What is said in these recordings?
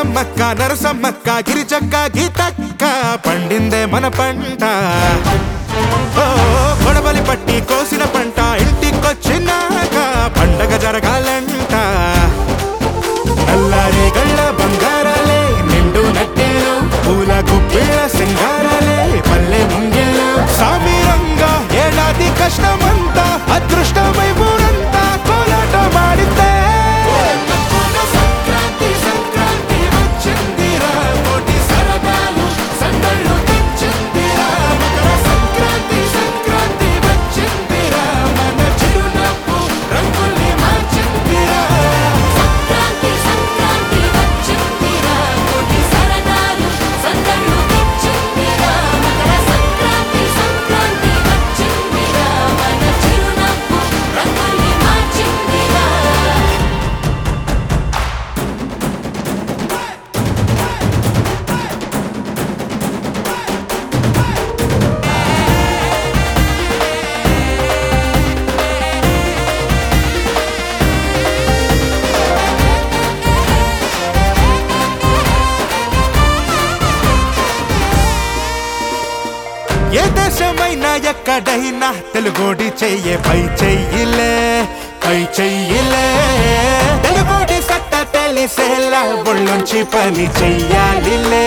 సమ్మక్క నరసమ్మక్క గిరిచక్క గీతక్క పండిందే మన పంట ఓ గొడవలి పట్టి కోసిన పంట ఇంటికొచ్చినాక పండగ జరగాలంట నల్లారి గళ్ళ బంగారాలే నిండు నట్టేలు పూల గుప్పిళ్ళ సింగారాలే పల్లె ముంగిళ్ళు సామీరంగా ఏడాది కష్టమంతా అదృష్టమై ఊరంతా కోలాట మాడితే సంక్రాంతి సంక్రాంతి వచ్చిందిరా కోటి సరదాలు సందళ్ళు తెచ్చిందిరా మకర సంక్రాంతి సంక్రాంతి వచ్చిందిరా మన చిరునవ్వు రంగుల్ని మార్చిందిరా సంక్రాంతి సంక్రాంతి వచ్చిందిరా కోటి సరదాలు సందళ్ళు తెచ్చిందిరా మకర సంక్రాంతి సంక్రాంతి వచ్చిందిరా మన చిరునవ్వు రంగుల్ని మార్చిందిరా ఏ దేశమైనా ఎక్కడైనా తెలుగోడి చెయ్యే పై చెయ్యిలే పై చెయ్యిలే తెలుగోడి సట్ట తెలిసేలా ఒళ్ళొంచి పని చెయ్యాలిలే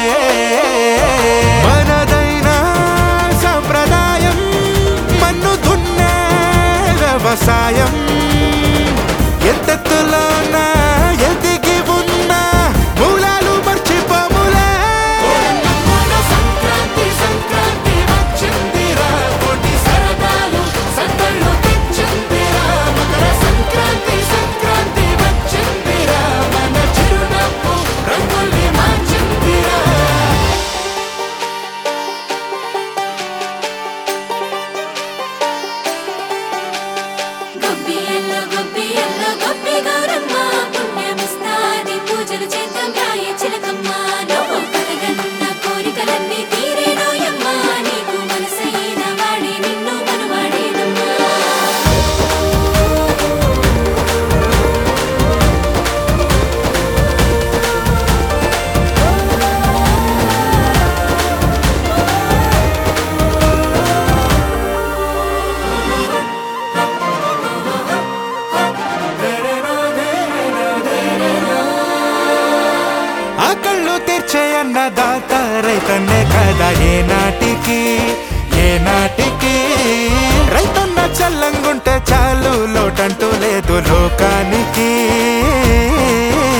మనదైన సంప్రదాయం మన్ను దున్నే వ్యవసాయం ఎంతెత్తులోన ఎదిగి ఉన్న మూలాలు మర్చిపోములే సంక్రాంతి సంక్రాంతి వచ్చిందిరా కోటి సరదాలు సందళ్ళు తెచ్చిందిరా మకర సంక్రాంతి సంక్రాంతి వచ్చిందిరా మన చిరునవ్వు రంగుల్ని మార్చిందిరా గొబ్బియల్లో గొబ్బియల్లో గొప్పి గౌరమ్మ పుణ్యమిస్తాది పూజలు చేద్దాం రాయ చిలకమ్మ నువ్వు కలగన్న కోరికలన్నీ తీరేనోయమ్మ నీకు మనసైన వాడే నిన్ను మనవాడేనమ్మా ఆ కళ్ళు తెచ్చే అన్నదాత రైతన్నే కదా ఏ నాటికి ఏ నాటికి రైతన్న చల్లంగుంటే చాలు లోటంటూ లేదు లోకానికి